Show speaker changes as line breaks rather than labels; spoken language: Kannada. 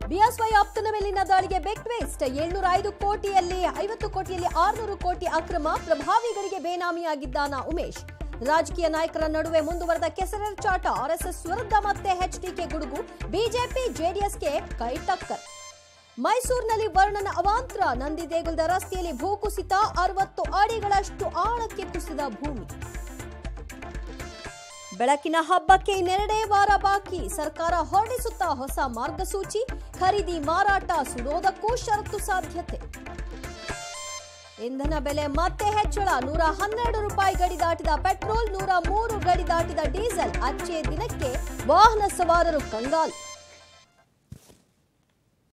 ಬಿಎಸ್ವೈ ಆಪ್ತನ ಮೇಲಿನ ದಾಳಿಗೆ ಬೆಕ್ ವೇಸ್ಟ್ ಏಳ್ನೂರ ಐದು ಕೋಟಿಯಲ್ಲಿ ಐವತ್ತು ಕೋಟಿಯಲ್ಲಿ ಆರುನೂರು ಕೋಟಿ ಅಕ್ರಮ ಪ್ರಭಾವಿಗಳಿಗೆ ಬೇನಾಮಿಯಾಗಿದ್ದಾನ ಉಮೇಶ್ ರಾಜಕೀಯ ನಾಯಕರ ನಡುವೆ ಮುಂದುವರೆದ ಕೆಸರೆರಚಾಟ ಆರ್ಎಸ್ಎಸ್ ವಿರುದ್ಧ ಮತ್ತೆ ಎಚ್ಡಿಕೆ ಗುಡುಗು ಬಿಜೆಪಿ ಜೆಡಿಎಸ್ಗೆ ಕೈ ಟಕ್ಕರ್ ಮೈಸೂರಿನಲ್ಲಿ ವರ್ಣನ ಅವಾಂತರ ನಂದಿ ದೇಗುಲದ ರಸ್ತೆಯಲ್ಲಿ ಭೂಕುಸಿತ ಅರವತ್ತು ಅಡಿಗಳಷ್ಟು ಆಳಕ್ಕೆ ಕುಸಿದ ಭೂಮಿ ಬೆಳಕಿನ ಹಬ್ಬಕ್ಕೆ ಇನ್ನೆರಡೇ ವಾರ ಬಾಕಿ ಸರ್ಕಾರ ಹೊರಡಿಸುತ್ತಾ ಹೊಸ ಮಾರ್ಗಸೂಚಿ ಖರೀದಿ ಮಾರಾಟ ಸುಡೋದಕ್ಕೂ ಷರತ್ತು ಸಾಧ್ಯತೆ ಇಂಧನ ಬೆಲೆ ಮತ್ತೆ ಹೆಚ್ಚಳ ನೂರ ಹನ್ನೆರಡು ರೂಪಾಯಿ ಗಡಿ ದಾಟಿದ ಪೆಟ್ರೋಲ್ ನೂರ ಮೂರು ಗಡಿ ದಾಟಿದ ಡೀಸೆಲ್ ಅಚ್ಚೆ ದಿನಕ್ಕೆ ವಾಹನ ಸವಾರರು ಕಂಗಾಲ್